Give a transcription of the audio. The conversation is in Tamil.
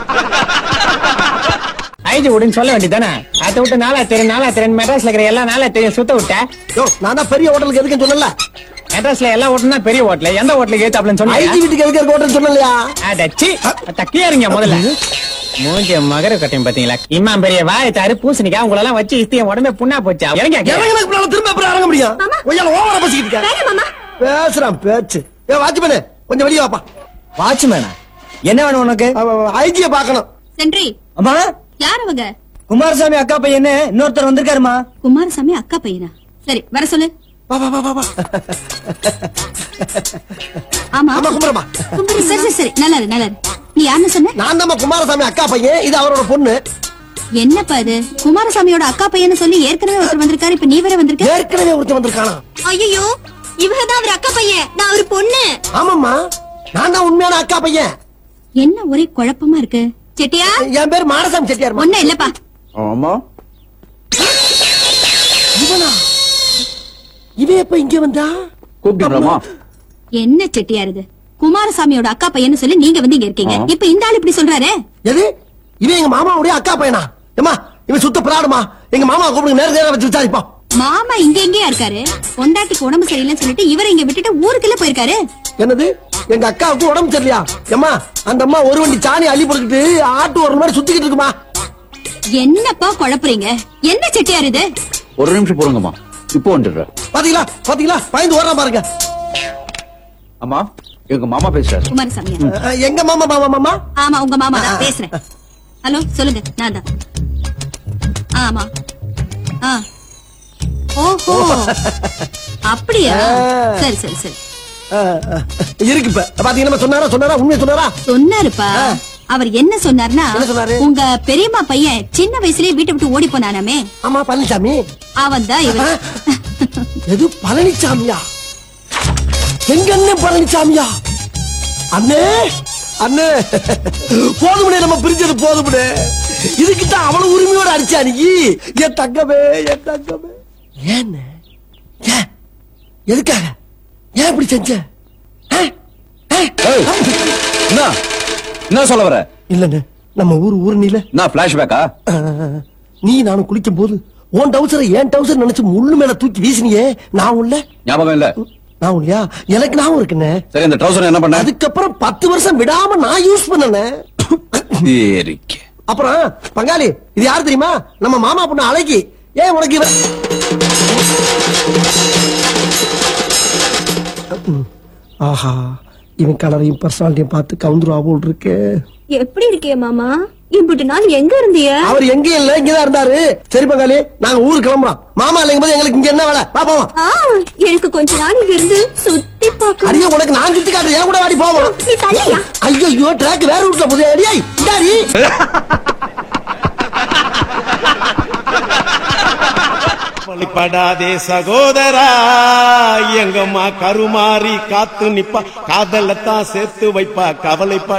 ஐஜி விடுன்னு சொல்ல வேண்டியதானே அதை விட்டு நாளா தெரியும் நாளா தெரியும் மெட்ராஸ்ல இருக்கிற எல்லா நாளா தெரியும் சுத்த விட்ட யோ நான் தான் பெரிய ஹோட்டலுக்கு எதுக்குன்னு சொன்னல மெட்ராஸ்ல எல்லா ஹோட்டலும் தான் பெரிய ஹோட்டல் எந்த ஹோட்டலுக்கு ஏத்தாப்லன்னு ஐஜி சொன்னீங்க வீட்டுக்கு எதுக்கு ஹோட்டல் சொன்னலையா அடச்சி தக்கியா இருங்க முதல்ல மூஞ்சி மகர கட்டையும் பாத்தீங்களா இம்மா பெரிய வாய் தாரு பூசணிக்கா உங்களெல்லாம் வச்சு இஸ்தியம் உடம்பே புண்ணா போச்சா இறங்க இறங்கினதுக்கு முன்னால திரும்ப எப்படி இறங்க முடியும் ஒய்யால ஓவரா பேசிக்கிட்டு இருக்க. பேசுறான் பேச்சு ஏ வாட்ச்மேனு கொஞ்சம் வெளியே வாப்பா வாட்ச்மேனா என்ன வேணும் உனக்கு ஐஜிய பாக்கணும் சென்றி அம்மா யார் அவங்க குமாரசாமி அக்கா பையன்னு இன்னொருத்தர் வந்திருக்காருமா குமாரசாமி அக்கா பையனா சரி வர சொல்லு வா வா வா வா வா ஆமா ஆமா குமரப்பா கும்பிடு சரி சரி சரி நல்லா இரு நல்லா இரு நீ யாருன்னு சொன்ன நான் தான் குமாரசாமி அக்கா பையன் இது அவரோட பொண்ணு என்னப்பா இது குமாரசாமியோட அக்கா பையன்னு சொல்லி ஏற்கனவே ஒருத்தர் வந்திருக்காரு இப்ப நீ வேற வந்திருக்க ஏற்கனவே ஒருத்தன் வந்திருக்கானா ஐயோ இவங்க தான் அவர் அக்கா பையன் நான் ஒரு பொண்ணு ஆமாம்மா நான் தான் உண்மையான அக்கா பையன் என்ன ஒரே குழப்பமா இருக்கு செட்டியா என் பேர் மாரசாமி செட்டியார் ஒண்ணும் இல்லப்பா ஆமா இவனா இவன் எப்ப இங்க வந்தா கூப்பிட்டுமா என்ன செட்டியார் இது குமாரசாமியோட அக்கா பையன்னு சொல்லி நீங்க வந்து இங்க இருக்கீங்க இப்ப இந்த ஆள் இப்படி சொல்றாரு எது இவன் எங்க மாமாவுடைய அக்கா பையனா ஏமா இவன் சுத்த பிராடுமா எங்க மாமா கூப்பிடுங்க நேரம் நேரம் வச்சு விசாரிப்போம் மாமா இங்க எங்கேயா இருக்காரு பொண்டாட்டிக்கு உடம்பு சரியில்லைன்னு சொல்லிட்டு இவரை இங்க விட்டுட்டு ஊருக்குள்ள போயிருக்காரு என்னது எங்க அக்காவுக்கு உடம்பு சரியில்லையா ஏமா அந்த அம்மா ஒரு வண்டி சாணி அள்ளி போட்டுக்கிட்டு ஆட்டு ஒரு மாதிரி சுத்திக்கிட்டு இருக்குமா என்னப்பா குழப்புறீங்க என்ன செட்டியார் இது ஒரு நிமிஷம் போடுங்கம்மா இப்போ வந்துடுறேன் பாத்தீங்களா பாத்தீங்களா பயந்து ஓடுறா பாருங்க அம்மா எங்க மாமா பேசுறாரு குமாரசாமி அஹ், எங்க மாமா மாமா மாமா ஆமா உங்க மாமா தான் பேசுறேன் ஹலோ சொல்லுங்க நான் தான் ஆமா ஆ ஓஹோ அப்படியா சரி சரி சரி அஹ், அஹ், இருக்கு இப்ப பாத்தீங்கன்னா சொன்னாரா சொன்னாரா உண்மையை சொன்னாரா சொன்னாருப்பா அவர் என்ன சொன்னார்னா என்ன சொன்னாரு? உங்க பெரியம்மா பையன் சின்ன வயசுலயே வீட்டை விட்டு ஓடி போனானாமே ஆமா பழனிசாமி அவன் தான் இவர் எது பழனிசாமியா எங்க அண்ணன் பழனிசாமியா அண்ணே அண்ணே போதுமுடே நம்ம பிரிஞ்சது போதுமுடே இதுக்கிட்ட அவ்வளவு உரிமையோட அடிச்சா நீ என் தங்கமே என் தங்கமே ஏன் ஏன் எதுக்காக ஏன் இப்படி செஞ்ச ஆ? ஆ? ஏய், என்ன என்ன சொல்ல வர இல்லண்ணே நம்ம ஊர் ஊர் நான் பிளாஷ்பேக்கா நீ நானும் குளிக்கும் போது உன் டவுசரை ஏன் டவுசர் நினைச்சு முள்ளு மேல தூக்கி வீசினியே நான் உள்ள ஞாபகம் இல்ல நான் இல்லையா எனக்கு ஞாபகம் இருக்குண்ணே சரி இந்த ட்ரௌசர் என்ன பண்ண அதுக்கப்புறம் பத்து வருஷம் விடாம நான் யூஸ் பண்ணனே சரிக்கு. அப்புறம் பங்காளி இது யாரு தெரியுமா நம்ம மாமா பொண்ணு அழகி ஏன் உனக்கு இவ ஆஹா இவன் கலரையும் பர்சனாலிட்டியும் பார்த்து கவுந்துருவா போல் இருக்கு எப்படி இருக்கே மாமா இம்புட்டு நாள் எங்க இருந்திய அவர் எங்கேயும் இல்ல இங்கதான் இருந்தாரு சரி பங்காளி நாங்க ஊருக்கு கிளம்புறோம் மாமா இல்லைங்க போது எங்களுக்கு இங்க என்ன வேலை வா போவோம் எனக்கு கொஞ்ச நாள் இங்க இருந்து சுத்தி பார்க்க அடியே உனக்கு நான் சுத்தி காட்டுறேன் என் கூட வாடி போவோம் நீ தள்ளியா ஐயோ ஐயோ ட்ராக் வேற ரூட்ல போதே அடியே இந்தாடி படாதே சகோதரா எங்கம்மா கருமாறி காத்து நிப்பா காதலத்தான் சேர்த்து வைப்பா கவலைப்பா